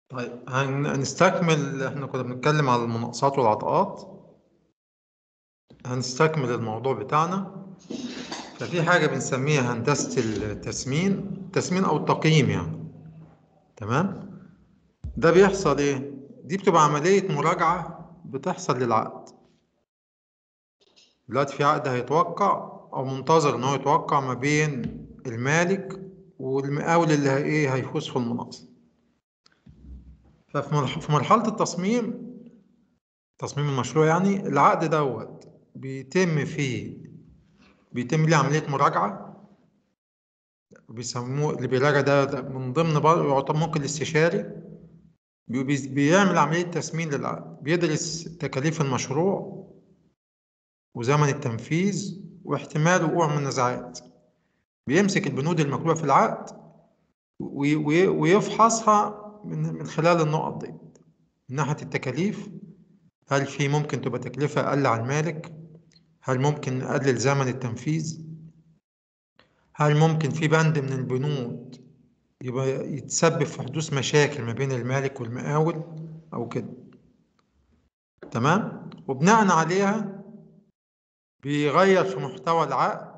طيب هن- هنستكمل احنا كنا بنتكلم على المناقصات والعطاءات هنستكمل الموضوع بتاعنا ففي حاجة بنسميها هندسة التسمين التسمين أو التقييم يعني تمام ده بيحصل ايه دي بتبقى عملية مراجعة بتحصل للعقد دلوقتي في عقد هيتوقع أو منتظر إن هو يتوقع ما بين المالك والمقاول اللي هي ايه هيفوز في المناقصة ففي مرح- في مرحلة التصميم تصميم المشروع يعني العقد دوت بيتم فيه بيتم ليه عملية مراجعة بيسموه اللي بيراجع ده, ده من ضمن برضه يعتبر ممكن الاستشاري بي- بي- بيعمل عملية تسمين للعقد بيدرس تكاليف المشروع وزمن التنفيذ واحتمال وقوع من النزاعات بيمسك البنود المكتوبة في العقد وي- وي- ويفحصها من من خلال النقط دي من ناحية التكاليف هل في ممكن تبقى تكلفة أقل على المالك هل ممكن نقلل زمن التنفيذ هل ممكن في بند من البنود يبقى يتسبب في حدوث مشاكل ما بين المالك والمقاول أو كده تمام وبناء عليها بيغير في محتوى العقد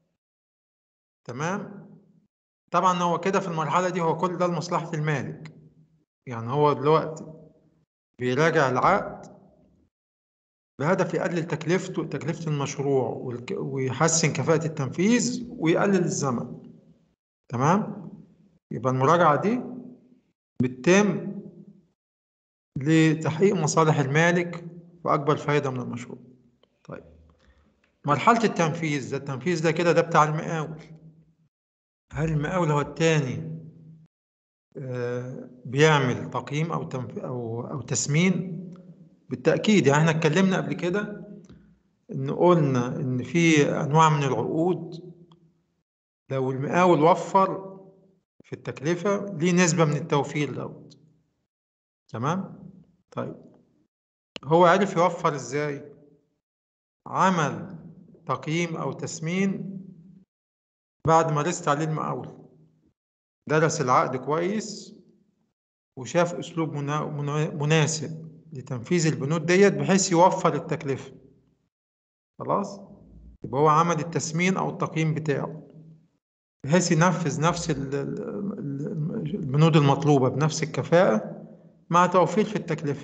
تمام طبعا هو كده في المرحلة دي هو كل ده لمصلحة المالك يعني هو دلوقتي بيراجع العقد بهدف يقلل تكلفته تكلفة المشروع والك- ويحسن كفاءة التنفيذ ويقلل الزمن تمام يبقى المراجعة دي بتتم لتحقيق مصالح المالك وأكبر فايدة من المشروع طيب مرحلة التنفيذ ده التنفيذ ده كده ده بتاع المقاول هل المقاول هو التاني آه، بيعمل تقييم أو تنف... أو أو تسمين بالتأكيد يعني احنا اتكلمنا قبل كده إن قلنا إن في أنواع من العقود لو المقاول وفر في التكلفة ليه نسبة من التوفير دوت تمام طيب هو عرف يوفر ازاي عمل تقييم او تسمين بعد ما رست عليه المقاول درس العقد كويس وشاف اسلوب منا- منا- مناسب لتنفيذ البنود ديت بحيث يوفر التكلفة خلاص يبقى هو عمل التسمين او التقييم بتاعه بحيث ينفذ نفس ال- ال- ال- البنود المطلوبة بنفس الكفاءة مع توفير في التكلفة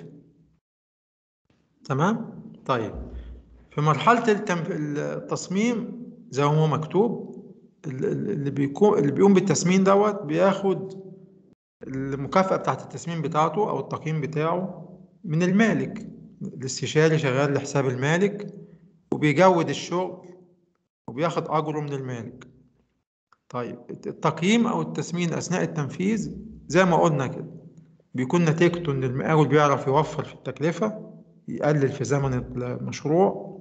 تمام طيب في مرحلة التنف... التصميم زي ما هو مكتوب ال- ال- اللي بيكون اللي بيقوم بالتسمين دوت بياخد المكافأة بتاعت التسمين بتاعته أو التقييم بتاعه من المالك الاستشاري شغال لحساب المالك وبيجود الشغل وبياخد أجره من المالك طيب التقييم أو التسمين أثناء التنفيذ زي ما قلنا كده بيكون نتيجته إن المقاول بيعرف يوفر في التكلفة يقلل في زمن المشروع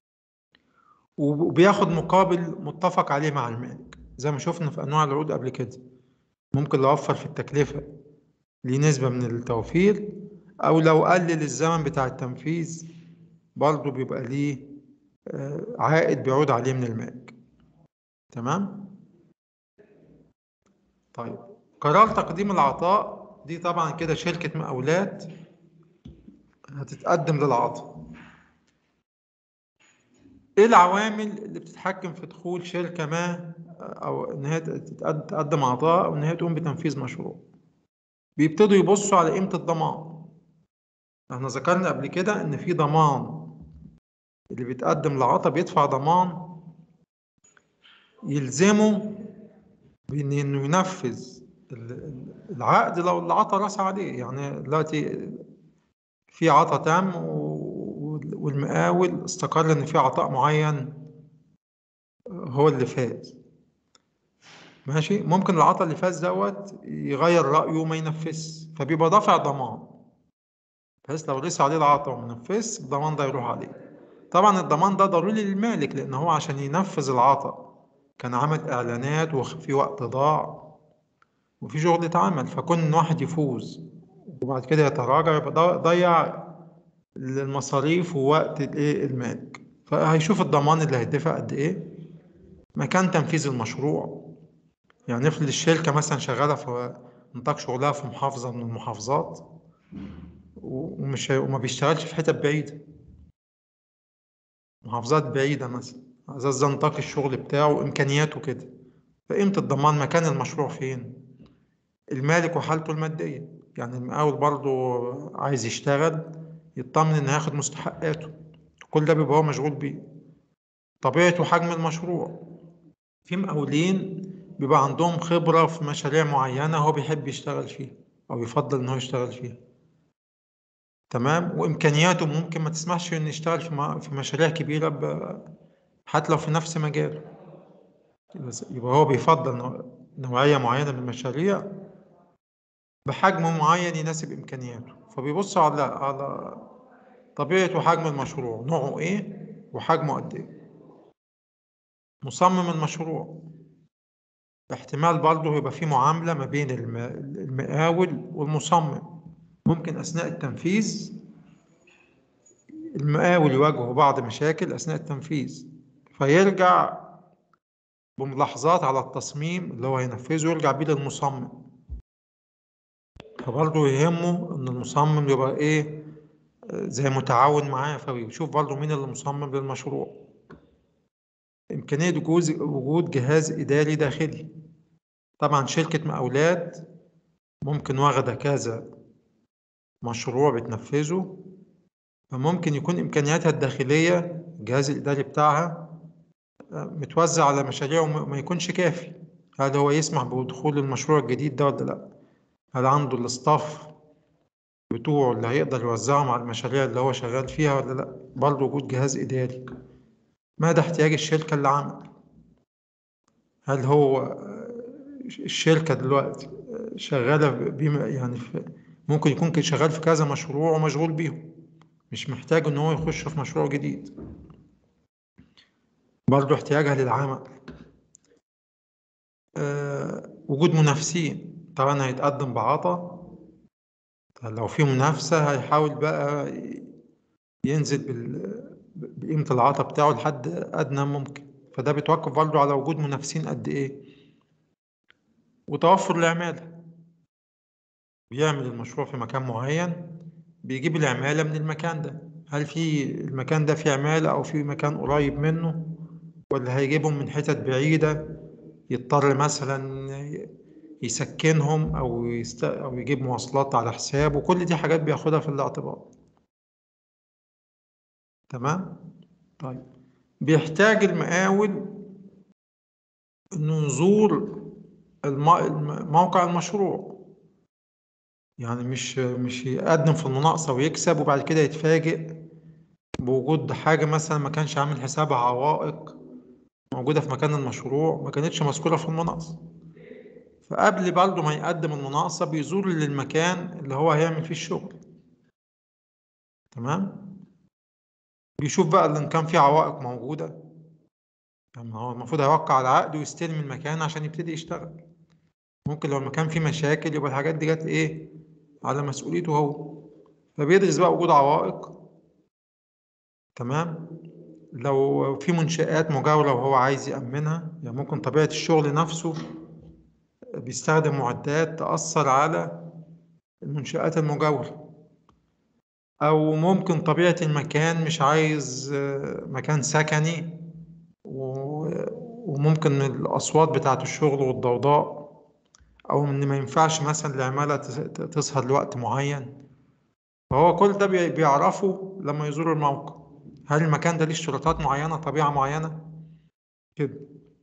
وبياخد مقابل متفق عليه مع المالك زي ما شفنا في أنواع العقود قبل كده ممكن لو وفر في التكلفة ليه نسبة من التوفير أو لو قلل الزمن بتاع التنفيذ برضه بيبقى ليه آه، عائد بيعود عليه من المالك تمام طيب قرار تقديم العطاء دي طبعا كده شركة مقاولات هتتقدم للعطاء ايه العوامل اللي بتتحكم في دخول شركة ما او ان هي تتقد- تقدم عطاء او ان هي تقوم بتنفيذ مشروع بيبتدوا يبصوا على قيمة الضمان احنا ذكرنا قبل كده ان في ضمان اللي بيتقدم لعطاء بيدفع ضمان يلزمه بان انه ينفذ ال- ال- العقد لو العطاء رأس عليه يعني دلوقتي في عطاء تام و- والمقاول استقر ان في عطاء معين هو اللي فاز ماشي ممكن العطاء اللي فاز دوت يغير رأيه وما ينفذش فبيبقى دافع ضمان بحيث لو رسي عليه العطاء وما نفذش الضمان ده يروح عليه طبعا الضمان ده ضروري للمالك لان هو عشان ينفذ العطاء كان عمل اعلانات وفي وقت ضاع وفي شغل اتعمل فكون ان واحد يفوز وبعد كده يتراجع يبقى ض- ضيع المصاريف ووقت الايه المالك فهيشوف الضمان اللي هيدفع قد ايه مكان تنفيذ المشروع يعني افرض الشركة مثلا شغالة في نطاق شغلها في محافظة من المحافظات ومش وما بيشتغلش في حتت بعيدة محافظات بعيدة مثلا أساس ده نطاق الشغل بتاعه وإمكانياته كده فقيمة الضمان مكان المشروع فين المالك وحالته المادية يعني المقاول برضه عايز يشتغل يطمن إن هياخد مستحقاته كل ده بيبقى هو مشغول بيه طبيعة وحجم المشروع في مقاولين بيبقى عندهم خبرة في مشاريع معينة هو بيحب يشتغل فيها أو يفضل إن هو يشتغل فيها تمام وإمكانياته ممكن ما تسمحش إنه يشتغل في في مشاريع كبيرة ب... حتى لو في نفس مجاله يبقى هو بيفضل نوعية معينة من المشاريع بحجم معين يناسب إمكانياته فبيبص على على طبيعة وحجم المشروع نوعه إيه وحجمه قد إيه مصمم المشروع احتمال برضه يبقى في معاملة ما بين المقاول والمصمم ممكن أثناء التنفيذ المقاول يواجهه بعض مشاكل أثناء التنفيذ فيرجع بملاحظات على التصميم اللي هو هينفذه يرجع بيه للمصمم فبرضه يهمه إن المصمم يبقى إيه زي متعاون معاه فبيشوف برضه مين اللي مصمم للمشروع إمكانية وجود جهاز إداري داخلي طبعا شركة مقاولات ممكن واخدة كذا مشروع بتنفذه فممكن يكون إمكانياتها الداخلية الجهاز الإداري بتاعها متوزع على مشاريع وما يكونش كافي هل هو يسمح بدخول المشروع الجديد ده ولا لأ هل عنده الاستاف بتوعه اللي هيقدر يوزعهم على المشاريع اللي هو شغال فيها ولا لأ برضه وجود جهاز إداري مدى احتياج الشركة للعمل هل هو الشركة دلوقتي شغالة بما يعني في ممكن يكون شغال في كذا مشروع ومشغول بيهم مش محتاج ان هو يخش في مشروع جديد برضو احتياجها للعمل أه وجود منافسين طبعا هيتقدم بعطا لو في منافسة هيحاول بقى ينزل بقيمة العطا بتاعه لحد أدنى ممكن فده بيتوقف برضه على وجود منافسين قد إيه وتوفر العمالة بيعمل المشروع في مكان معين بيجيب العمالة من المكان ده هل في المكان ده فيه عمالة أو في مكان قريب منه ولا هيجيبهم من حتت بعيدة يضطر مثلا يسكنهم أو, يست... أو يجيب مواصلات على حسابه كل دي حاجات بياخدها في الاعتبار تمام طيب بيحتاج المقاول انه يزور موقع المشروع يعني مش مش يقدم في المناقصة ويكسب وبعد كده يتفاجئ بوجود حاجة مثلا ما كانش عامل حسابها عوائق موجودة في مكان المشروع ما كانتش مذكورة في المناقصة فقبل برضه ما يقدم المناقصة بيزور للمكان اللي هو هيعمل فيه الشغل تمام بيشوف بقى إن كان في عوائق موجودة يعني هو المفروض هيوقع العقد ويستلم المكان عشان يبتدي يشتغل ممكن لو المكان فيه مشاكل يبقى الحاجات دي جت إيه على مسؤوليته هو فبيدرس بقى وجود عوائق تمام لو في منشآت مجاورة وهو عايز يأمنها يعني ممكن طبيعة الشغل نفسه بيستخدم معدات تأثر على المنشآت المجاورة أو ممكن طبيعة المكان مش عايز مكان سكني وممكن الأصوات بتاعة الشغل والضوضاء أو إن ما ينفعش مثلا العمالة تسهر لوقت معين فهو كل ده بيعرفه لما يزور الموقع هل المكان ده ليه اشتراطات معينة طبيعة معينة كده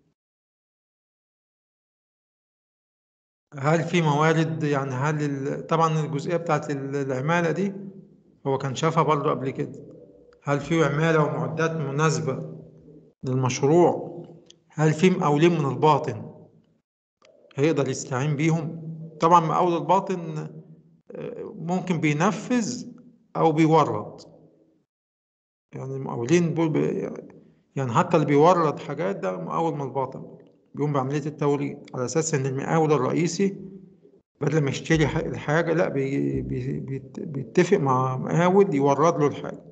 هل في موارد يعني هل طبعا الجزئية بتاعت العمالة دي هو كان شافها برضه قبل كده هل في عمالة ومعدات مناسبة للمشروع هل في مقاولين من الباطن هيقدر يستعين بيهم طبعا مقاول الباطن ممكن بينفذ أو بيورد يعني المقاولين دول يعني حتى اللي بيورد حاجات ده مقاول من الباطن بيقوم بعملية التوريد على أساس إن المقاول الرئيسي بدل ما يشتري الحاجة لا بي بي بيتفق مع مقاول يورد له الحاجة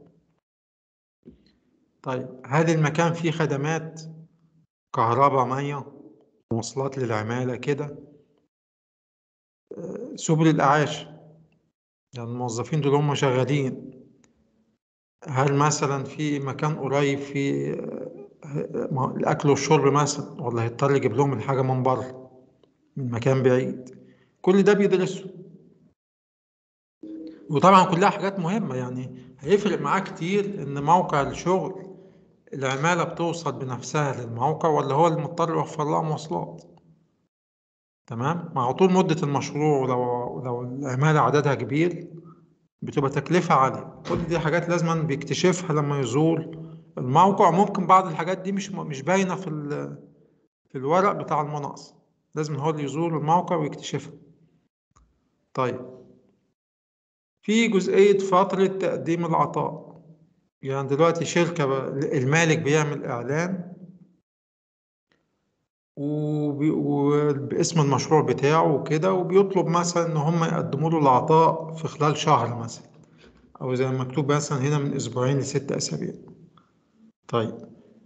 طيب هل المكان فيه خدمات كهرباء مية مواصلات للعمالة كده سبل الإعاش يعني الموظفين دول هم شغالين هل مثلا في مكان قريب في الأكل والشرب مثلا ولا هيضطر يجيب لهم الحاجة من بره من مكان بعيد كل ده بيدرسه وطبعا كلها حاجات مهمة يعني هيفرق معاه كتير إن موقع الشغل العمالة بتوصل بنفسها للموقع ولا هو المضطر يوفر لها مواصلات تمام مع طول مدة المشروع ولو لو العمالة عددها كبير بتبقى تكلفة عالية كل دي حاجات لازم بيكتشفها لما يزور الموقع ممكن بعض الحاجات دي مش مش باينة في في الورق بتاع المناقصة لازم هو اللي يزور الموقع ويكتشفها طيب في جزئية فترة تقديم العطاء يعني دلوقتي شركة المالك بيعمل إعلان وباسم المشروع بتاعه وكده وبيطلب مثلا إن هم يقدموا له العطاء في خلال شهر مثلا أو زي ما مكتوب مثلا هنا من أسبوعين لست أسابيع طيب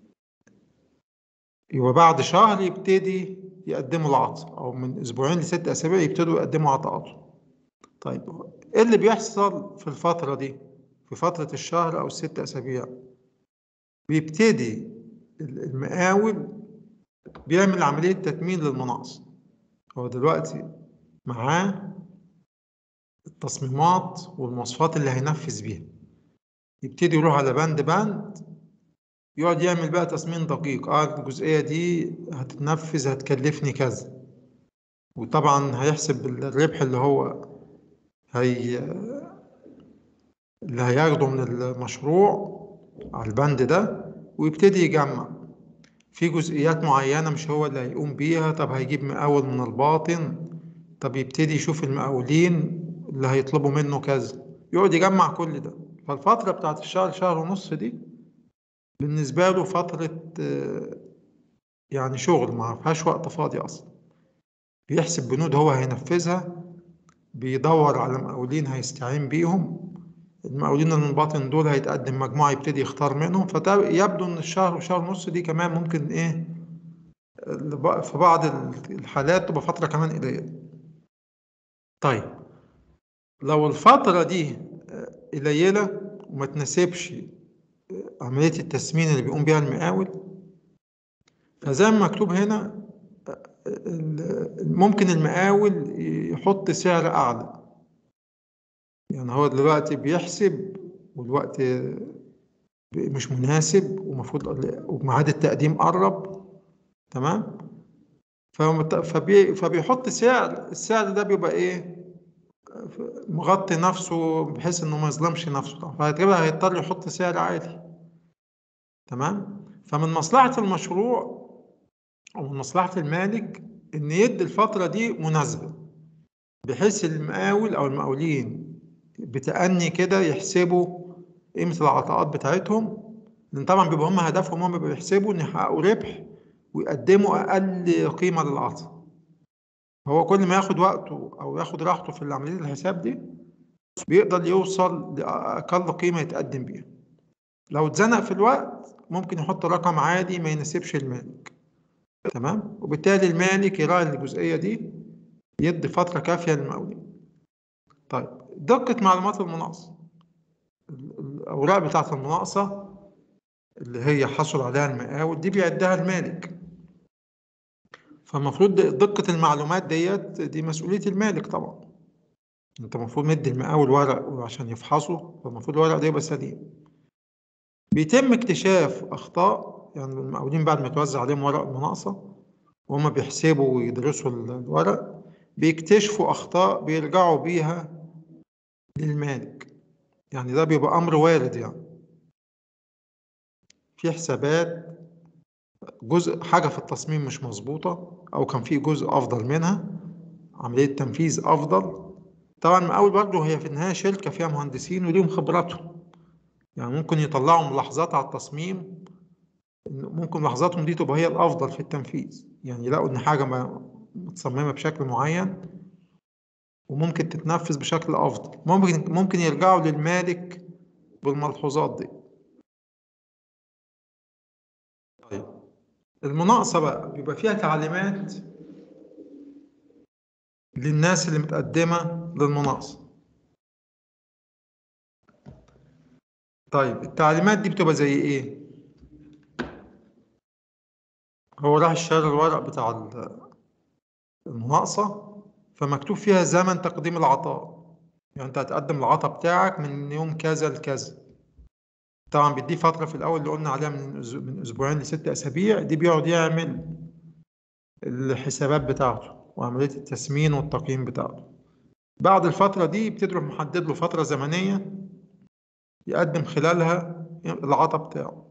يبقى بعد شهر يبتدي يقدموا العطاء أو من أسبوعين لست أسابيع يبتدوا يقدموا عطاءاتهم طيب إيه اللي بيحصل في الفترة دي في فترة الشهر أو الست أسابيع بيبتدي المقاول بيعمل عملية تتمين للمناقصة هو دلوقتي معاه التصميمات والمواصفات اللي هينفذ بيها يبتدي يروح على بند بند يقعد يعمل بقى تصميم دقيق اه الجزئية دي هتتنفذ هتكلفني كذا وطبعا هيحسب الربح اللي هو هي اللي هياخده من المشروع على البند ده ويبتدي يجمع في جزئيات معينة مش هو اللي هيقوم بيها طب هيجيب مقاول من الباطن طب يبتدي يشوف المقاولين اللي هيطلبوا منه كذا يقعد يجمع كل ده فالفترة بتاعت الشهر شهر ونص دي بالنسبة له فترة يعني شغل ما فيهاش وقت فاضي أصلا بيحسب بنود هو هينفذها بيدور على مقاولين هيستعين بيهم المقاولين من الباطن دول هيتقدم مجموعة يبتدي يختار منهم فيبدو إن الشهر وشهر ونص دي كمان ممكن إيه في بعض الحالات تبقى فترة كمان قليلة طيب لو الفترة دي قليلة وما تناسبش عملية التسمين اللي بيقوم بيها المقاول فزي ما مكتوب هنا ممكن المقاول يحط سعر أعلى يعني هو دلوقتي بيحسب والوقت مش مناسب ومفروض وميعاد التقديم قرب تمام فبي فبيحط سعر السعر ده بيبقى ايه مغطي نفسه بحيث انه ما يظلمش نفسه فهيتبقى هيضطر يحط سعر عالي تمام فمن مصلحة المشروع أو من مصلحة المالك إن يدي الفترة دي مناسبة بحيث المقاول أو المقاولين بتأني كده يحسبوا قيمة العطاءات بتاعتهم لأن طبعا بيبقى هم هدفهم هم بيحسبوا إن يحققوا ربح ويقدموا أقل قيمة للعطاء هو كل ما ياخد وقته أو ياخد راحته في عملية الحساب دي بيقدر يوصل لأقل قيمة يتقدم بيها لو اتزنق في الوقت ممكن يحط رقم عادي ما يناسبش المالك تمام وبالتالي المالك يراعي الجزئية دي يدي فترة كافية للمقاولين طيب دقة معلومات المناقصة الأوراق بتاعة المناقصة اللي هي حصل عليها المقاول دي بيعدها المالك فالمفروض دقة المعلومات ديت دي مسؤولية المالك طبعا انت المفروض مدي المقاول ورق عشان يفحصه فالمفروض الورق ده يبقى سليم بيتم اكتشاف أخطاء يعني المقاولين بعد ما يتوزع عليهم ورق المناقصة وهم بيحسبوا ويدرسوا الورق بيكتشفوا أخطاء بيرجعوا بيها للمالك يعني ده بيبقى أمر وارد يعني في حسابات جزء حاجة في التصميم مش مظبوطة أو كان في جزء أفضل منها عملية تنفيذ أفضل طبعا المقاول برضه هي في النهاية شركة فيها مهندسين وليهم خبراتهم يعني ممكن يطلعوا ملاحظات على التصميم ممكن ملاحظاتهم دي تبقى هي الأفضل في التنفيذ يعني يلاقوا إن حاجة متصممة بشكل معين وممكن تتنفذ بشكل أفضل ممكن ممكن يرجعوا للمالك بالملحوظات دي طيب المناقصة بقى بيبقى فيها تعليمات للناس اللي متقدمة للمناقصة طيب التعليمات دي بتبقى زي ايه هو راح اشترى الورق بتاع ال- المناقصة فمكتوب فيها زمن تقديم العطاء يعني انت هتقدم العطاء بتاعك من يوم كذا لكذا طبعا بيديه فترة في الأول اللي قلنا عليها من أس- من أسبوعين لست أسابيع دي بيقعد يعمل الحسابات بتاعته وعملية التسمين والتقييم بتاعته بعد الفترة دي بتروح محدد له فترة زمنية يقدم خلالها العطاء بتاعه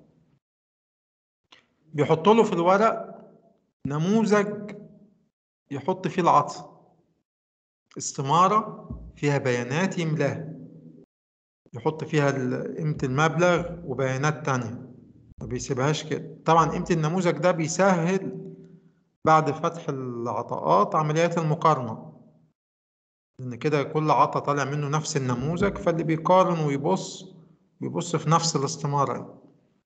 بيحط له في الورق نموذج يحط فيه العطاء استمارة فيها بيانات يملاها يحط فيها ال- قيمة المبلغ وبيانات تانية ما بيسيبهاش كده طبعا قيمة النموذج ده بيسهل بعد فتح العطاءات عمليات المقارنة لأن كده كل عطا طالع منه نفس النموذج فاللي بيقارن ويبص بيبص في نفس الاستمارة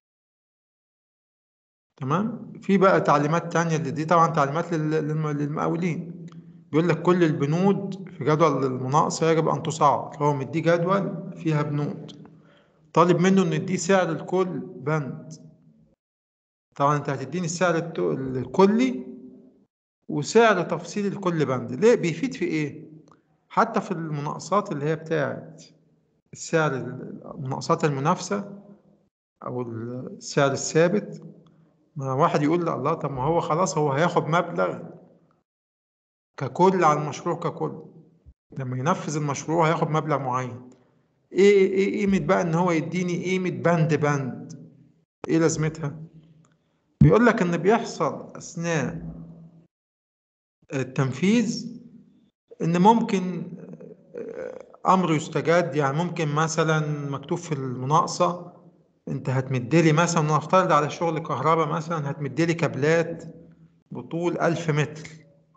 تمام في بقى تعليمات تانية اللي دي طبعا تعليمات لل- للم- للمقاولين بيقول لك كل البنود في جدول المناقصة يجب أن تسعر هو مديه جدول فيها بنود طالب منه إن يديه سعر الكل بند طبعا أنت هتديني السعر الت- الكلي وسعر تفصيل الكل بند ليه بيفيد في إيه؟ حتى في المناقصات اللي هي بتاعت السعر المناقصات المنافسة أو السعر الثابت ما واحد يقول لا الله طب ما هو خلاص هو هياخد مبلغ ككل على المشروع ككل لما ينفذ المشروع هياخد مبلغ معين ايه ايه قيمة بقى ان هو يديني قيمة بند بند ايه لازمتها بيقول لك ان بيحصل اثناء التنفيذ ان ممكن امر يستجد يعني ممكن مثلا مكتوب في المناقصة انت هتمدلي مثلا نفترض على شغل كهرباء مثلا هتمدلي كابلات بطول ألف متر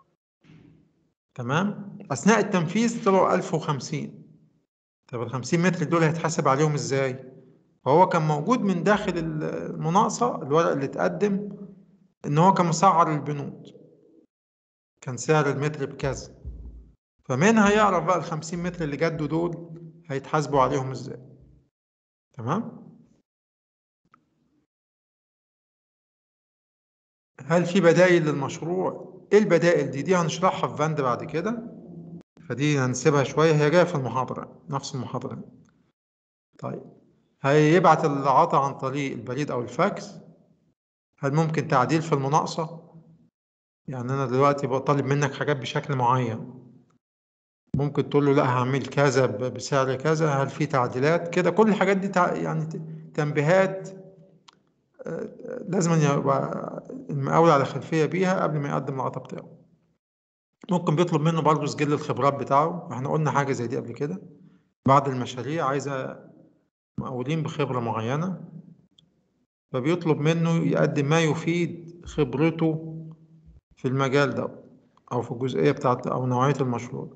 تمام أثناء التنفيذ طلعوا ألف وخمسين طب الخمسين متر دول هيتحاسب عليهم إزاي؟ فهو كان موجود من داخل المناقصة الورق اللي اتقدم إن هو كان مسعر البنود كان سعر المتر بكذا فمنها يعرف بقى الخمسين متر اللي جدوا دول هيتحاسبوا عليهم إزاي تمام؟ هل في بدائل للمشروع؟ ايه البدائل دي؟ دي هنشرحها في بند بعد كده فدي هنسيبها شوية هي جاية في المحاضرة نفس المحاضرة طيب هيبعت العطا عن طريق البريد أو الفاكس هل ممكن تعديل في المناقصة؟ يعني أنا دلوقتي بطالب منك حاجات بشكل معين ممكن تقول له لا هعمل كذا ب- بسعر كذا هل في تعديلات كده كل الحاجات دي تع- يعني ت- تنبيهات آه، لازم أن يبقى المقاول على خلفية بيها قبل ما يقدم العطا بتاعه ممكن بيطلب منه برضه سجل الخبرات بتاعه احنا قلنا حاجة زي دي قبل كده بعض المشاريع عايزة مقاولين بخبرة معينة فبيطلب منه يقدم ما يفيد خبرته في المجال ده أو في الجزئية بتاعت أو نوعية المشروع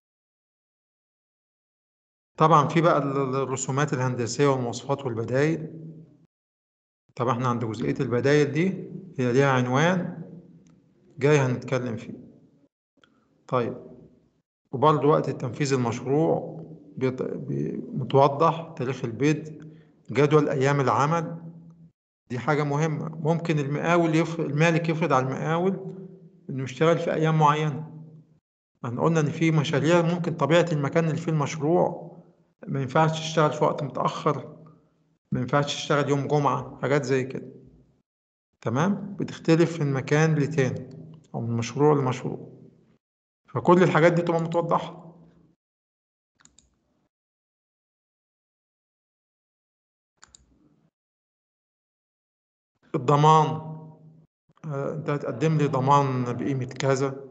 طبعا في بقى ال- الرسومات الهندسية والمواصفات والبدايل طبعا احنا عند جزئية البدايل دي هي ليها عنوان جاي هنتكلم فيه طيب وبرضه وقت تنفيذ المشروع بيط- بي- متوضح تاريخ البدء جدول أيام العمل دي حاجة مهمة ممكن المقاول يف... المالك يفرض على المقاول إنه يشتغل في أيام معينة احنا قلنا إن في مشاريع ممكن طبيعة المكان اللي فيه المشروع ما ينفعش تشتغل في وقت متأخر ما ينفعش تشتغل يوم جمعة حاجات زي كده تمام بتختلف من مكان لتاني أو من مشروع لمشروع فكل الحاجات دي تبقى متوضحة الضمان آه، انت هتقدم لي ضمان بقيمة كذا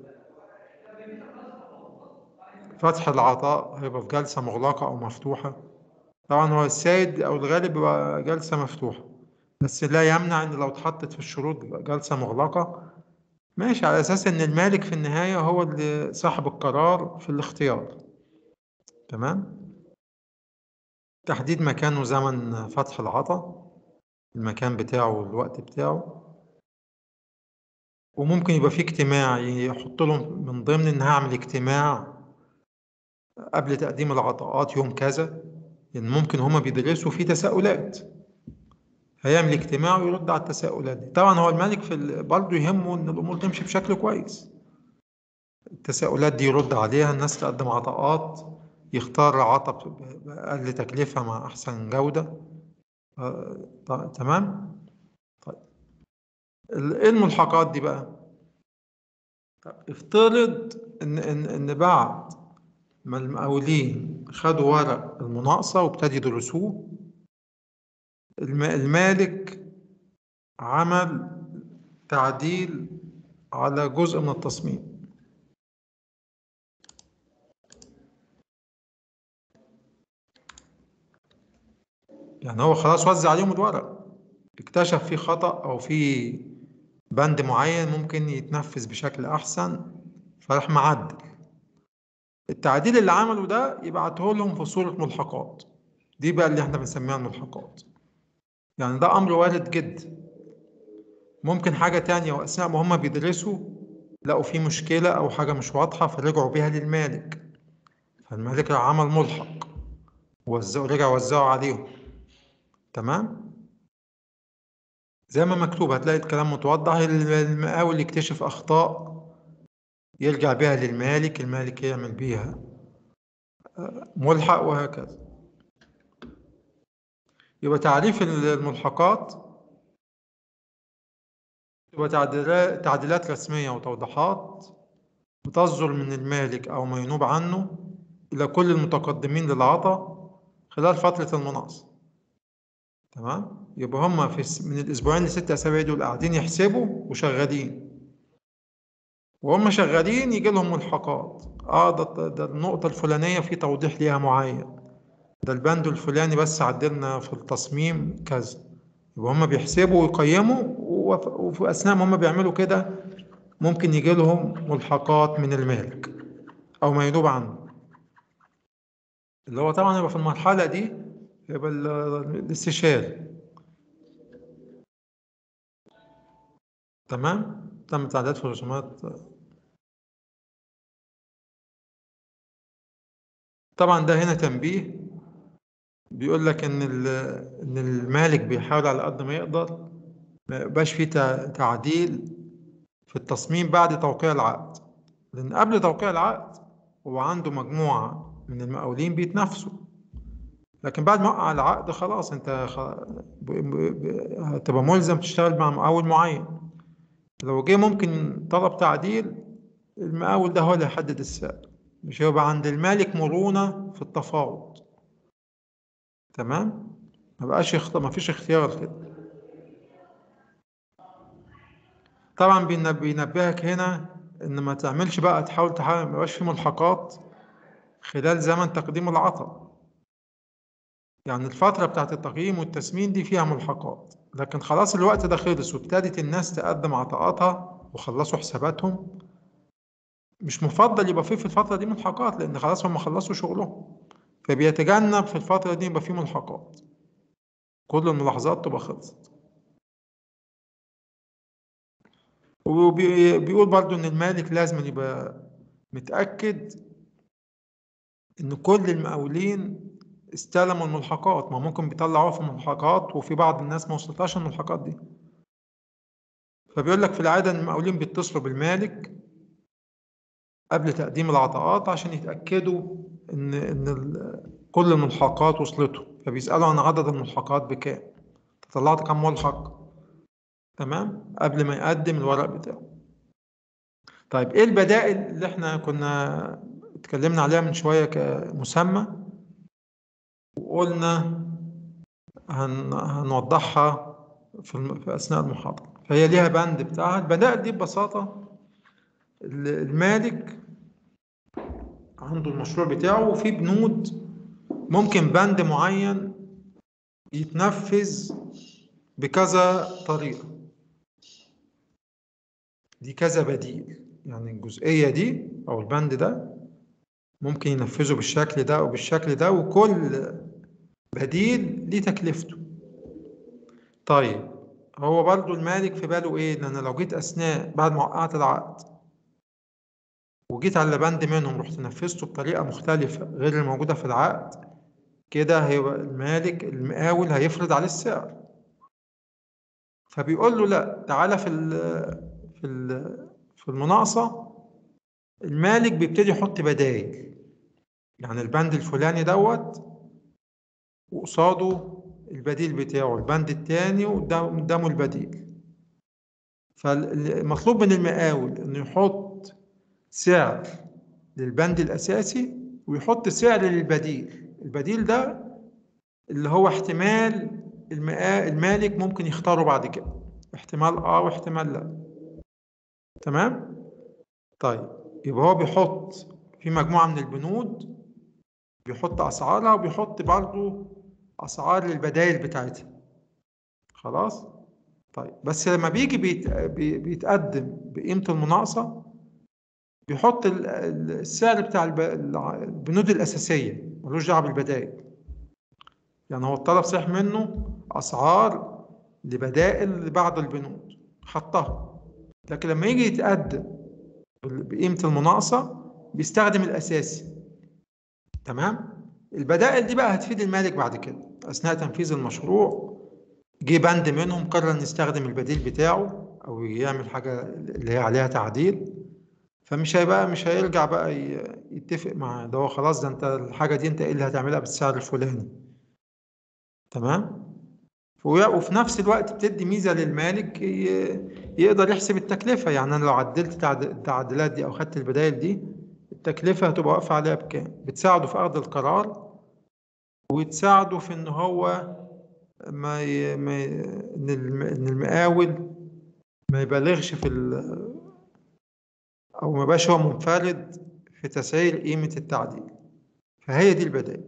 فتح العطاء هيبقى في جلسة مغلقة أو مفتوحة طبعا هو السائد أو الغالب بيبقى جلسة مفتوحة بس لا يمنع إن لو اتحطت في الشروط جلسة مغلقة ماشي على أساس إن المالك في النهاية هو اللي صاحب القرار في الاختيار تمام تحديد مكان وزمن فتح العطاء المكان بتاعه والوقت بتاعه وممكن يبقى في اجتماع يحط لهم من ضمن ان هعمل اجتماع قبل تقديم العطاءات يوم كذا لان ممكن هما بيدرسوا في تساؤلات هيعمل اجتماع ويرد على التساؤلات دي طبعا هو الملك في برضه يهمه ان الامور تمشي بشكل كويس التساؤلات دي يرد عليها الناس تقدم عطاءات يختار عطا بأقل تكلفة مع أحسن جودة آه، تمام طيب ايه الملحقات دي بقى افترض ان ان ان بعد ما المقاولين خدوا ورق المناقصة وابتدوا يدرسوه المالك عمل تعديل على جزء من التصميم يعني هو خلاص وزع عليهم الورق اكتشف في خطأ أو في بند معين ممكن يتنفذ بشكل أحسن فراح معدل التعديل اللي عمله ده يبعته لهم في صورة ملحقات دي بقى اللي احنا بنسميها الملحقات يعني ده أمر وارد جدا ممكن حاجة تانية وأثناء ما هما بيدرسوا لقوا في مشكلة أو حاجة مش واضحة فرجعوا بيها للمالك فالمالك عمل ملحق وزعوا رجع وزعوا عليهم تمام زي ما مكتوب هتلاقي الكلام متوضح المقاول يكتشف أخطاء يرجع بها للمالك المالك يعمل بيها آه، ملحق وهكذا يبقى تعريف الملحقات يبقى تعديلات رسمية وتوضيحات بتصدر من المالك أو ما ينوب عنه إلى كل المتقدمين للعطاء خلال فترة المناقصة تمام يبقى هم في من الاسبوعين لست اسابيع دول قاعدين يحسبوا وشغالين وهم شغالين يجي لهم ملحقات اه ده, ده النقطه الفلانيه في توضيح ليها معين ده البند الفلاني بس عدلنا في التصميم كذا يبقى هم بيحسبوا ويقيموا وفي اثناء ما هم بيعملوا كده ممكن يجي لهم ملحقات من المالك او ما ينوب عنه اللي هو طبعا يبقى في المرحله دي يبقى الاستشاري تمام تم تعداد في الرسومات طبعا ده هنا تنبيه بيقول لك ان ان المالك بيحاول على قد ما يقدر ما يبقاش فيه تعديل في التصميم بعد توقيع العقد لان قبل توقيع العقد هو عنده مجموعه من المقاولين بيتنافسوا لكن بعد ما وقع العقد خلاص انت هتبقى ملزم تشتغل مع مقاول معين لو جه ممكن طلب تعديل المقاول ده هو اللي هيحدد السعر مش هيبقى عند المالك مرونة في التفاوض تمام ما بقاش يخط... ما فيش اختيار كده طبعا بينبهك هنا ان ما تعملش بقى تحاول تحاول ما يبقاش في ملحقات خلال زمن تقديم العطاء يعني الفترة بتاعت التقييم والتسمين دي فيها ملحقات لكن خلاص الوقت ده خلص وابتدت الناس تقدم عطاءاتها وخلصوا حساباتهم مش مفضل يبقى فيه في الفترة دي ملحقات لأن خلاص هم خلصوا شغلهم فبيتجنب في الفترة دي يبقى فيه ملحقات كل الملاحظات تبقى خلصت وبيقول برضو إن المالك لازم يبقى متأكد إن كل المقاولين استلموا الملحقات ما ممكن بيطلعوها في الملحقات وفي بعض الناس ما وصلتهاش الملحقات دي فبيقول لك في العادة إن المقاولين بيتصلوا بالمالك قبل تقديم العطاءات عشان يتأكدوا إن إن كل الملحقات وصلته فبيسألوا عن عدد الملحقات بكام طلعت كام ملحق تمام قبل ما يقدم الورق بتاعه طيب ايه البدائل اللي احنا كنا اتكلمنا عليها من شوية كمسمى وقلنا هن... هنوضحها في, في أثناء المحاضرة فهي ليها بند بتاعها البدائل دي ببساطة المالك عنده المشروع بتاعه وفي بنود ممكن بند معين يتنفذ بكذا طريقة دي كذا بديل يعني الجزئية دي أو البند ده ممكن ينفذه بالشكل ده أو بالشكل ده وكل بديل ليه تكلفته طيب هو برضو المالك في باله ايه لان لو جيت اثناء بعد ما وقعت العقد وجيت على بند منهم رحت نفذته بطريقه مختلفه غير الموجوده في العقد كده هيبقى المالك المقاول هيفرض عليه السعر فبيقول له لا تعالى في ال في ال في المناقصه المالك بيبتدي يحط بدايل يعني البند الفلاني دوت وقصاده البديل بتاعه البند التاني وقدامه البديل فالمطلوب من المقاول انه يحط سعر للبند الاساسي ويحط سعر للبديل البديل ده اللي هو احتمال المالك ممكن يختاره بعد كده احتمال اه واحتمال لا تمام طيب يبقى هو بيحط في مجموعة من البنود بيحط أسعارها وبيحط برضه أسعار للبدايل بتاعتها خلاص طيب بس لما بيجي بيت... بيتقدم بقيمة المناقصة بيحط السعر بتاع البنود الأساسية ملوش دعوة بالبدائل يعني هو الطلب صحيح منه أسعار لبدائل لبعض البنود حطها لكن لما يجي يتقدم بقيمة المناقصة بيستخدم الأساسي تمام البدائل دي بقى هتفيد المالك بعد كده أثناء تنفيذ المشروع جه بند منهم قرر يستخدم البديل بتاعه أو يعمل حاجة اللي هي عليها تعديل فمش هيبقى مش هيرجع بقى يتفق مع ده هو خلاص ده انت الحاجة دي انت ايه اللي هتعملها بالسعر الفلاني تمام وفي نفس الوقت بتدي ميزة للمالك يقدر يحسب التكلفة يعني أنا لو عدلت التعديلات دي أو خدت البدائل دي التكلفة هتبقى واقفة عليها بكام بتساعده في أخذ القرار وتساعده في إن هو ما, ي... ما ي... إن المقاول ما يبالغش في ال... أو ما يبقاش هو منفرد في تسعير قيمة التعديل فهي دي البدائل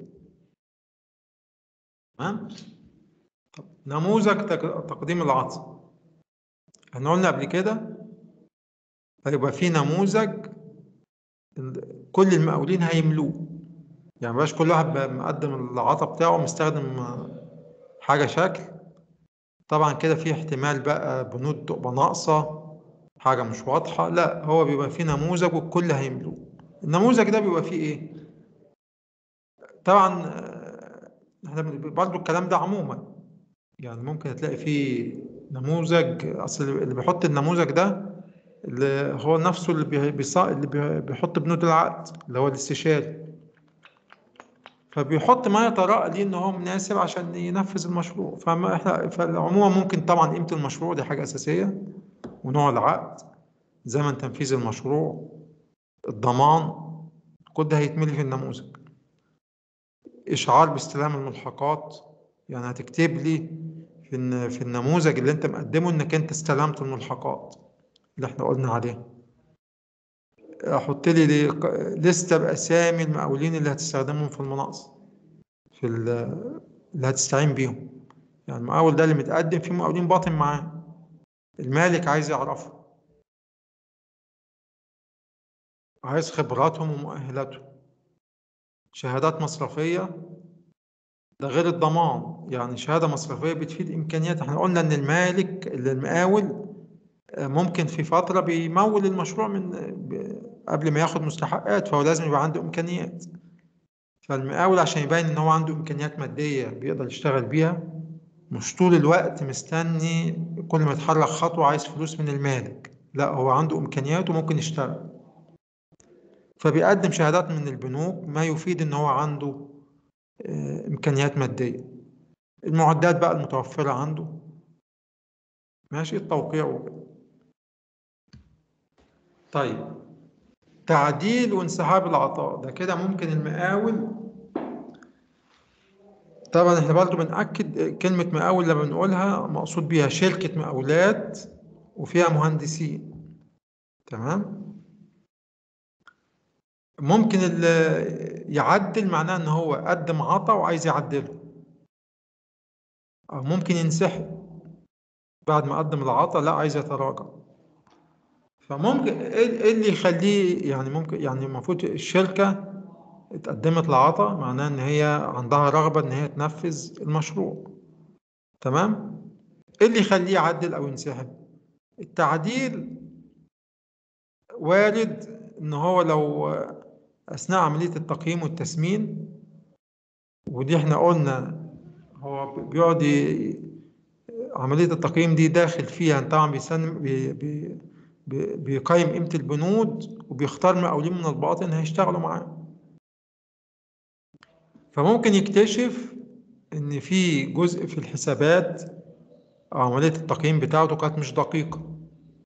تمام طب نموذج تقديم العطف احنا قلنا قبل كده هيبقى في نموذج كل المقاولين هيملوه يعني مبقاش كل واحد مقدم العطا بتاعه مستخدم حاجة شكل طبعا كده في احتمال بقى بنود تبقى ناقصة حاجة مش واضحة لا هو بيبقى فيه نموذج والكل هيملوه النموذج ده بيبقى فيه ايه طبعا احنا برضو الكلام ده عموما يعني ممكن تلاقي فيه نموذج اصل اللي بيحط النموذج ده اللي هو نفسه اللي بيصا... اللي بيحط بنود العقد اللي هو الاستشاري فبيحط ما يتراءى ليه ان هو مناسب عشان ينفذ المشروع فما احنا فعموما ممكن طبعا قيمه المشروع دي حاجه اساسيه ونوع العقد زمن تنفيذ المشروع الضمان كل ده هيتملي في النموذج اشعار باستلام الملحقات يعني هتكتب لي في في النموذج اللي انت مقدمه انك انت استلمت الملحقات اللي احنا قلنا عليها احط لي لستة باسامي المقاولين اللي هتستخدمهم في المناقصة في اللي هتستعين بيهم يعني المقاول ده اللي متقدم في مقاولين باطن معاه المالك عايز يعرفه عايز خبراتهم ومؤهلاتهم شهادات مصرفية ده غير الضمان يعني شهادة مصرفية بتفيد إمكانيات احنا قلنا إن المالك اللي المقاول ممكن في فترة بيمول المشروع من قبل ما ياخد مستحقات فهو لازم يبقى عنده إمكانيات فالمقاول عشان يبين إن هو عنده إمكانيات مادية بيقدر يشتغل بيها مش طول الوقت مستني كل ما يتحرك خطوة عايز فلوس من المالك لا هو عنده إمكانيات وممكن يشتغل فبيقدم شهادات من البنوك ما يفيد إن هو عنده إمكانيات مادية المعدات بقى المتوفرة عنده ماشي التوقيع وكده طيب تعديل وانسحاب العطاء ده كده ممكن المقاول طبعا احنا برضو بنأكد كلمة مقاول لما بنقولها مقصود بيها شركة مقاولات وفيها مهندسين تمام ممكن اللي يعدل معناه ان هو قدم عطا وعايز يعدله او ممكن ينسحب بعد ما قدم العطا لا عايز يتراجع فممكن ايه اللي يخليه يعني ممكن يعني المفروض الشركة اتقدمت العطا معناه ان هي عندها رغبة ان هي تنفذ المشروع تمام ايه اللي يخليه يعدل او ينسحب التعديل وارد ان هو لو اثناء عمليه التقييم والتسمين ودي احنا قلنا هو بيقعد عمليه التقييم دي داخل فيها طبعا بيسن بي بي بيقيم قيمه البنود وبيختار مقاولين من الباطن هيشتغلوا معاه فممكن يكتشف ان في جزء في الحسابات أو عملية التقييم بتاعته كانت مش دقيقة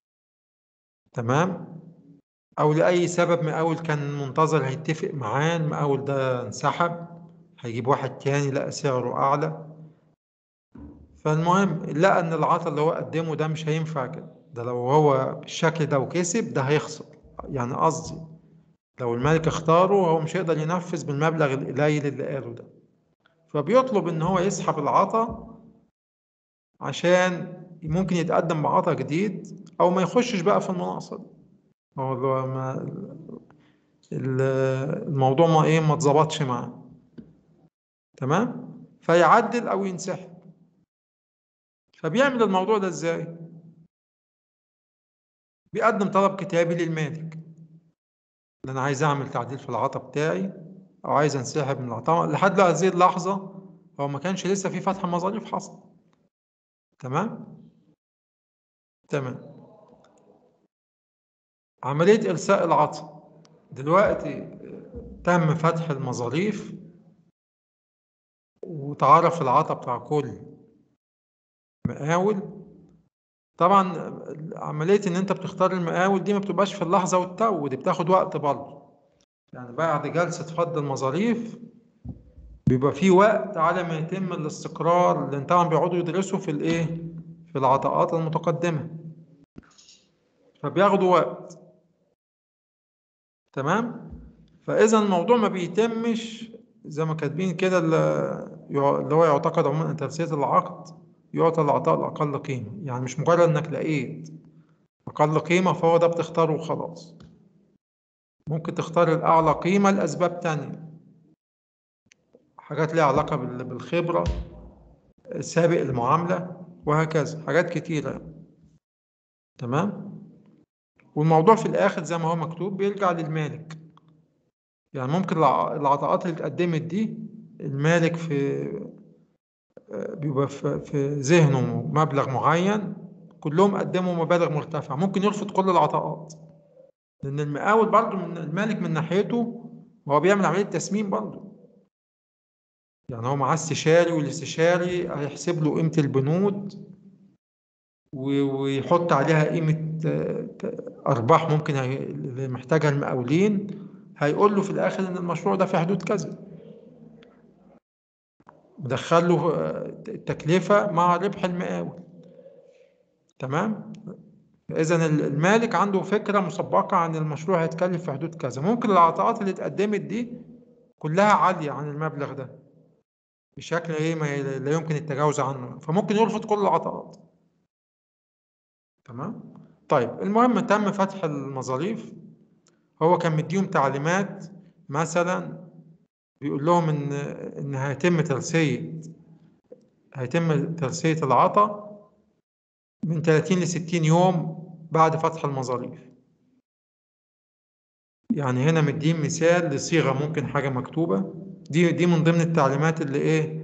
تمام أو لأي سبب مقاول كان منتظر هيتفق معاه المقاول ده انسحب هيجيب واحد تاني لقى سعره أعلى فالمهم لقى إن العطل اللي هو قدمه ده مش هينفع كده ده لو هو بالشكل ده وكسب ده هيخسر يعني قصدي لو الملك اختاره هو مش هيقدر ينفذ بالمبلغ القليل اللي قاله ده فبيطلب إن هو يسحب العطا عشان ممكن يتقدم بعطا جديد أو ما يخشش بقى في المناقصة دي هو ما الموضوع ما إيه ما اتظبطش معاه تمام فيعدل أو ينسحب فبيعمل الموضوع ده إزاي؟ بيقدم طلب كتابي للمالك اللي أنا عايز أعمل تعديل في العطا بتاعي أو عايز أنسحب من العطا لحد هذه اللحظة هو ما كانش لسه في فتح مظاريف حصل تمام تمام عملية إرساء العطا دلوقتي تم فتح المظاريف وتعرف العطا بتاع كل مقاول طبعا عملية إن أنت بتختار المقاول دي ما بتبقاش في اللحظة والتو دي بتاخد وقت برضه يعني بعد جلسة فض المظاريف بيبقى في وقت على ما يتم الاستقرار لان طبعا بيقعدوا يدرسوا في الايه في العطاءات المتقدمه فبياخدوا وقت تمام فاذا الموضوع ما بيتمش زي ما كاتبين كده اللي هو يعتقد عموما ان تفسير العقد يعطى العطاء الاقل قيمه يعني مش مجرد انك لقيت اقل قيمه فهو ده بتختاره وخلاص ممكن تختار الاعلى قيمه لاسباب تانية حاجات ليها علاقة بالخبرة سابق المعاملة وهكذا حاجات كتيرة تمام والموضوع في الآخر زي ما هو مكتوب بيرجع للمالك يعني ممكن العطاءات اللي اتقدمت دي المالك في بيبقى في ذهنه مبلغ معين كلهم قدموا مبالغ مرتفعة ممكن يرفض كل العطاءات لأن المقاول برضه من المالك من ناحيته هو بيعمل عملية تسميم برضه يعني هو معاه استشاري والاستشاري هيحسب له قيمة البنود ويحط عليها قيمة أرباح ممكن اللي محتاجها المقاولين هيقول له في الآخر إن المشروع ده في حدود كذا دخل له التكلفة مع ربح المقاول تمام إذا المالك عنده فكرة مسبقة عن المشروع هيتكلف في حدود كذا ممكن العطاءات اللي اتقدمت دي كلها عالية عن المبلغ ده بشكل ايه ما لا يمكن التجاوز عنه فممكن يرفض كل العطاءات تمام طيب المهم تم فتح المظاريف هو كان مديهم تعليمات مثلا بيقول لهم ان ان هيتم ترسية هيتم ترسية العطا من 30 ل 60 يوم بعد فتح المظاريف يعني هنا مدين مثال لصيغة ممكن حاجة مكتوبة دي دي من ضمن التعليمات اللي ايه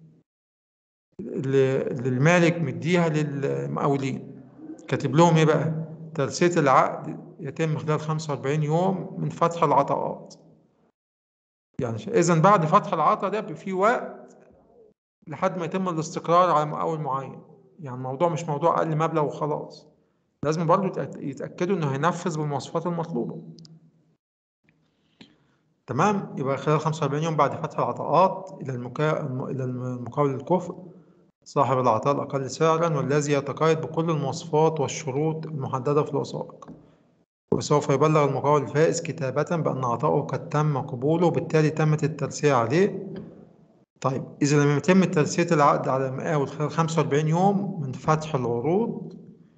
اللي المالك مديها للمقاولين كاتب لهم ايه بقى ترسية العقد يتم خلال 45 يوم من فتح العطاءات يعني اذا بعد فتح العطاء ده في وقت لحد ما يتم الاستقرار على مقاول معين يعني الموضوع مش موضوع اقل مبلغ وخلاص لازم برضو يتاكدوا انه هينفذ بالمواصفات المطلوبه تمام يبقى خلال 45 يوم بعد فتح العطاءات إلى المكا... إلى المقاول الكفء صاحب العطاء الأقل سعرا والذي يتقيد بكل المواصفات والشروط المحددة في الوثائق وسوف يبلغ المقاول الفائز كتابة بأن عطاؤه قد تم قبوله وبالتالي تمت الترسية عليه طيب إذا لم يتم ترسية العقد على المقاول خلال 45 يوم من فتح العروض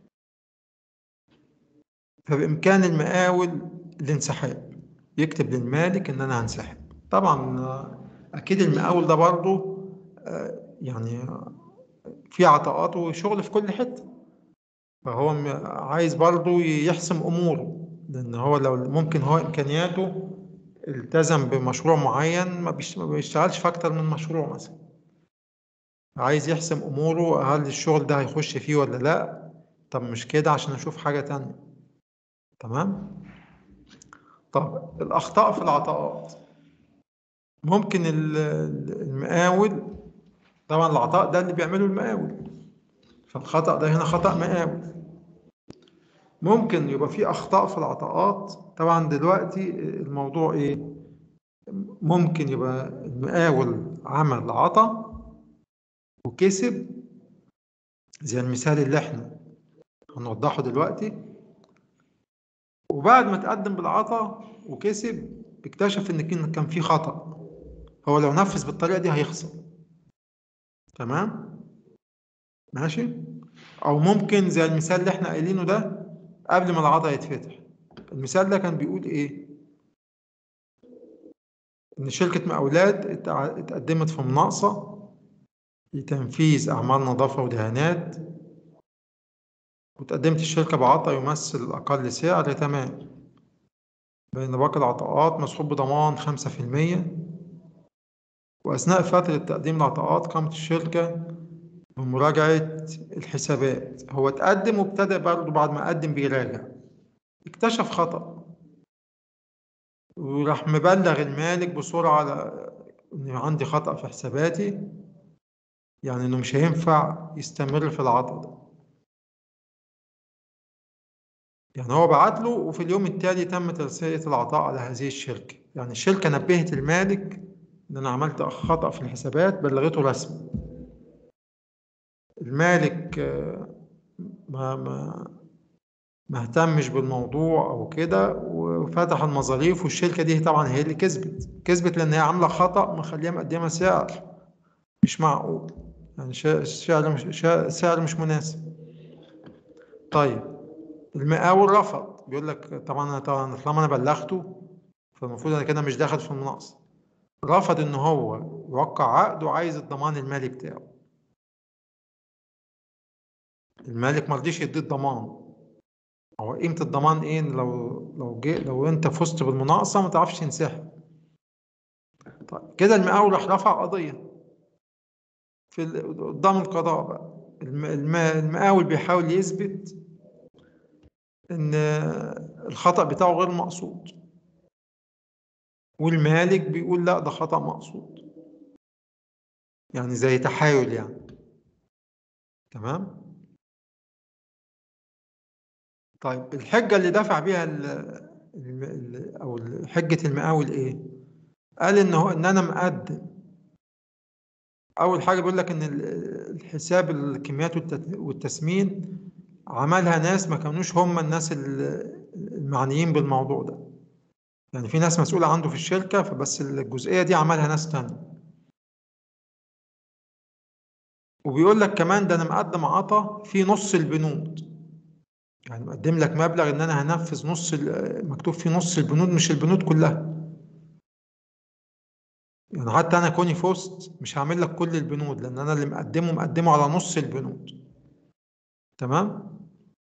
فبإمكان المقاول الانسحاب يكتب للمالك ان انا هنسحب طبعا اكيد المقاول ده برضه يعني في عطاءات وشغل في كل حتة فهو م- عايز برضه يحسم أموره لأن هو لو ممكن هو إمكانياته التزم بمشروع معين ما بيش- ما بيشتغلش في أكتر من مشروع مثلا عايز يحسم أموره هل الشغل ده هيخش فيه ولا لأ طب مش كده عشان أشوف حاجة تانية تمام طب الأخطاء في العطاءات ممكن ال- ال- المقاول طبعا العطاء ده اللي بيعمله المقاول فالخطأ ده هنا خطأ مقاول ممكن يبقى في أخطاء في العطاءات طبعا دلوقتي الموضوع إيه ممكن يبقى المقاول عمل عطا وكسب زي المثال اللي احنا هنوضحه دلوقتي وبعد ما تقدم بالعطا وكسب اكتشف ان كان كان في خطأ هو لو نفذ بالطريقة دي هيخسر تمام ماشي او ممكن زي المثال اللي احنا قايلينه ده قبل ما العطا يتفتح المثال ده كان بيقول ايه ان شركة مقاولات اتع- اتقدمت في مناقصة لتنفيذ اعمال نظافة ودهانات وتقدمت الشركة بعطا يمثل أقل سعر تمام بين باقي العطاءات مسحوب بضمان خمسة في المية وأثناء فترة تقديم العطاءات قامت الشركة بمراجعة الحسابات هو اتقدم وابتدى برضه بعد ما قدم بيراجع اكتشف خطأ وراح مبلغ المالك بسرعة على إن عندي خطأ في حساباتي يعني إنه مش هينفع يستمر في العطا ده يعني هو بعت له وفي اليوم التالي تم ترسية العطاء على هذه الشركة يعني الشركة نبهت المالك إن أنا عملت خطأ في الحسابات بلغته رسمي المالك آه، ما ما ما اهتمش بالموضوع أو كده وفتح المظاريف والشركة دي طبعا هي اللي كسبت كسبت لأن هي عاملة خطأ مخليها مقدمة سعر مش معقول يعني شا- سعر مش شا- سعر مش مناسب طيب المقاول رفض بيقول لك طبعا انا طبعا طالما انا بلغته فالمفروض انا كده مش داخل في المناقصه رفض ان هو يوقع عقد وعايز الضمان المالي بتاعه المالك ما رضيش يديه الضمان هو قيمة الضمان ايه إن لو لو جه لو انت فزت بالمناقصة ما تعرفش تنسحب طيب كده المقاول راح رفع قضية في ال- قدام القضاء بقى الم- الم- المقاول بيحاول يثبت ان الخطأ بتاعه غير مقصود والمالك بيقول لا ده خطأ مقصود يعني زي تحايل يعني تمام طيب الحجة اللي دفع بيها ال ال ال أو ال- حجة المقاول إيه؟ قال إن هو إن أنا مقدم أول حاجة بيقول لك إن ال- الحساب الكميات والتت- والتسمين عملها ناس ما كانوش هم الناس ال- المعنيين بالموضوع ده يعني في ناس مسؤولة عنده في الشركة فبس الجزئية دي عملها ناس تانية وبيقول لك كمان ده أنا مقدم عطا في نص البنود يعني مقدم لك مبلغ ان انا هنفذ نص ال- مكتوب فيه نص البنود مش البنود كلها يعني حتى انا كوني فزت مش هعمل لك كل البنود لان انا اللي مقدمه مقدمه على نص البنود تمام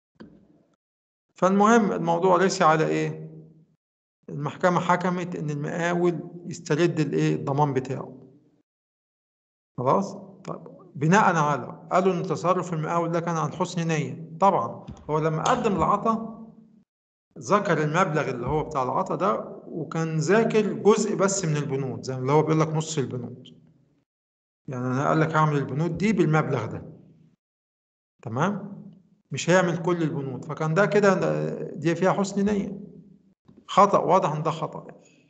فالمهم الموضوع رسي على ايه المحكمة حكمت ان المقاول يسترد الايه الضمان بتاعه خلاص طيب بناء على قالوا ان تصرف المقاول ده كان عن حسن نية طبعا هو لما قدم العطا ذكر المبلغ اللي هو بتاع العطا ده وكان ذاكر جزء بس من البنود زي اللي هو بيقول لك نص البنود يعني انا قال لك هعمل البنود دي بالمبلغ ده تمام مش هيعمل كل البنود فكان ده كده ده- دي فيها حسن نية خطأ واضح ان ده خطأ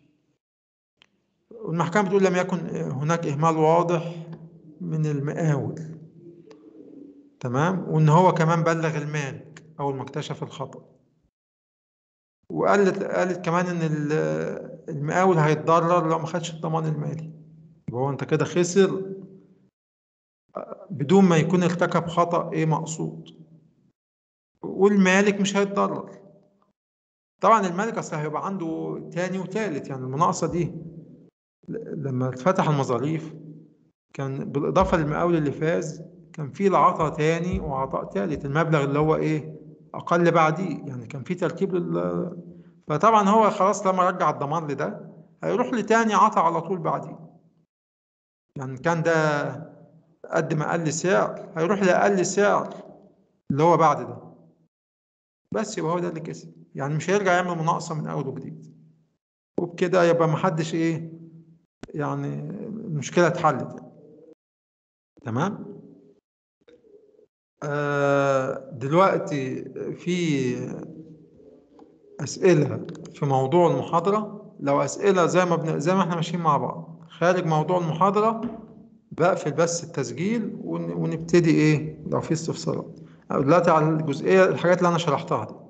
والمحكمة بتقول لم يكن هناك إهمال واضح من المقاول تمام وإن هو كمان بلغ المالك أول ما اكتشف الخطأ وقالت قالت كمان إن ال- المقاول هيتضرر لو ما خدش الضمان المالي يبقى هو أنت كده خسر بدون ما يكون ارتكب خطأ إيه مقصود والمالك مش هيتضرر طبعا المالك أصل هيبقى عنده تاني وتالت يعني المناقصة دي ل- لما اتفتح المظاريف كان بالإضافة للمقاول اللي فاز كان في العطاء تاني وعطاء تالت المبلغ اللي هو ايه اقل بعديه يعني كان في ترتيب لل فطبعا هو خلاص لما رجع الضمان لده هيروح لتاني عطا على طول بعديه يعني كان ده قد ما اقل سعر هيروح لاقل سعر اللي هو بعد ده بس يبقى هو ده اللي كسب يعني مش هيرجع يعمل مناقصه من اول وجديد وبكده يبقى محدش ايه يعني المشكله اتحلت تمام آه دلوقتي في اسئله في موضوع المحاضره لو اسئله زي ما بن... زي ما احنا ماشيين مع بعض خارج موضوع المحاضره بقفل بس التسجيل ون... ونبتدي ايه لو في استفسارات دلوقتي على الجزئيه الحاجات اللي انا شرحتها دي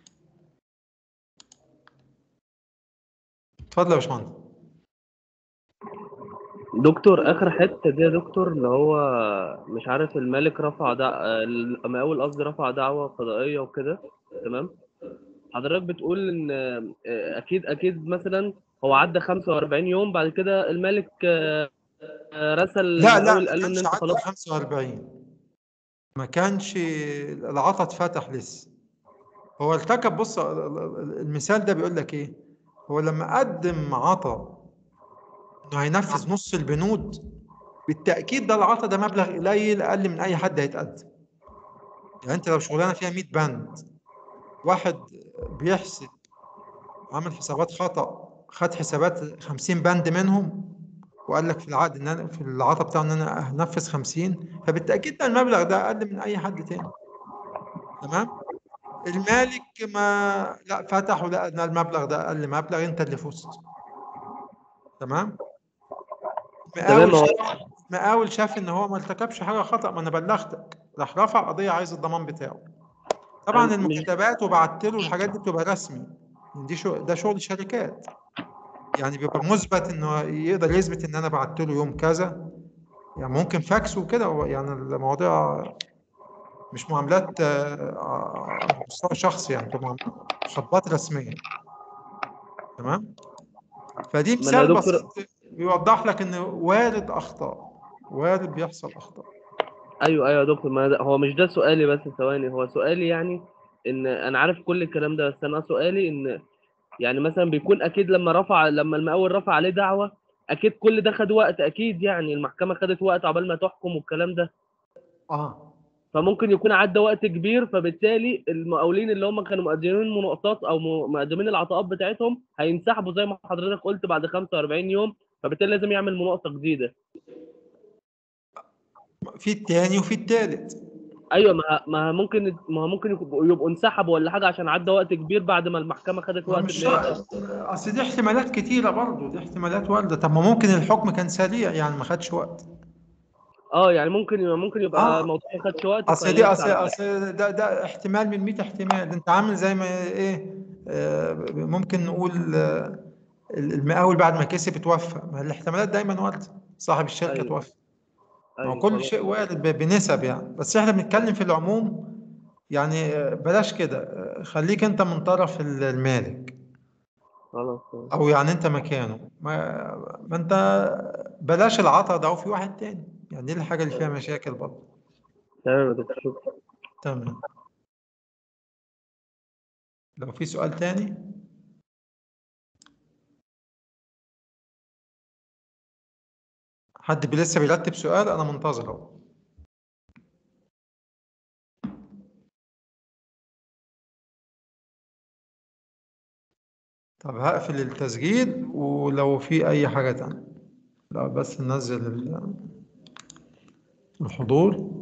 اتفضل يا باشمهندس دكتور اخر حته دي يا دكتور اللي هو مش عارف المالك رفع دع... المقاول قصدي رفع دعوه قضائيه وكده تمام حضرتك بتقول ان آه، اكيد اكيد مثلا هو عدى 45 يوم بعد كده المالك آه، آه، رسل لا لا المقاول ما قال له ان كانش انت عدى خلاص 45 ما كانش العطا اتفتح لسه هو ارتكب بص المثال ده بيقول لك ايه هو لما قدم عطا انه هينفذ نص البنود بالتاكيد ده العطا ده مبلغ قليل اقل من اي حد هيتقدم يعني انت لو شغلانه فيها 100 بند واحد بيحسب عمل حسابات خطا خد حسابات 50 بند منهم وقال لك في العقد ان انا في العطا بتاعه ان انا هنفذ 50 فبالتاكيد ده المبلغ ده اقل من اي حد تاني تمام المالك ما لا فتح ولقى ان المبلغ ده اقل مبلغ انت اللي فزت تمام تمام مقاول هو شاف مقاول شاف ان هو ما ارتكبش حاجه خطا ما انا بلغتك راح رفع قضيه عايز الضمان بتاعه طبعا أنا مش المكتبات وبعت له الحاجات دي بتبقى رسمي دي شو ده شغل شركات يعني بيبقى مثبت انه يقدر يثبت ان انا بعت له يوم كذا يعني ممكن فاكس وكده هو يعني المواضيع مش معاملات آه، على مستوى شخصي يعني بتبقى خطوات رسميه تمام فدي ما انا يا مثال دكتور بسيط بيوضح لك ان وارد اخطاء وارد بيحصل اخطاء ايوه ايوه يا دكتور ما ده هو مش ده سؤالي بس ثواني هو سؤالي يعني ان انا عارف كل الكلام ده بس انا سؤالي ان يعني مثلا بيكون اكيد لما رفع لما المقاول رفع عليه دعوه اكيد كل ده خد وقت اكيد يعني المحكمه خدت وقت عقبال ما تحكم والكلام ده اه فممكن يكون عدى وقت كبير فبالتالي المقاولين اللي هم كانوا مقدمين مناقصات او م- مقدمين العطاءات بتاعتهم هينسحبوا زي ما حضرتك قلت بعد 45 يوم فبالتالي لازم يعمل مناقصه جديده في التاني وفي التالت ايوه ما ما ممكن ما ممكن يبقوا يبقوا انسحبوا ولا حاجه عشان عدى وقت كبير بعد ما المحكمه خدت ما وقت مش ان هي شرط اصل دي احتمالات كتيره برضه دي احتمالات وارده طب ما ممكن الحكم كان سريع يعني ما خدش وقت اه يعني ممكن ممكن يبقى اه الموضوع ما خدش وقت اصل دي فيرسى اصل على اصل ده ده احتمال من 100 احتمال انت عامل زي ما ايه آه، ممكن نقول آه، المقاول بعد ما كسب اتوفى ما الاحتمالات دايما وارده صاحب الشركه ايوه توفى ما هو ايوه كل خلاص شيء وارد ب- بنسب يعني بس احنا بنتكلم في العموم يعني آه، بلاش كده آه، خليك انت من طرف ال- المالك خلاص تمام. او يعني انت مكانه ما, ما انت بلاش العطا ده وفي واحد تاني يعني دي الحاجه اللي فيها مشاكل برضه تمام يا دكتور شكرا تمام لو في سؤال تاني حد بي- لسه بيرتب سؤال انا منتظر اهو طب هقفل التسجيل ولو في اي حاجه تانية لا بس ننزل ال- الحضور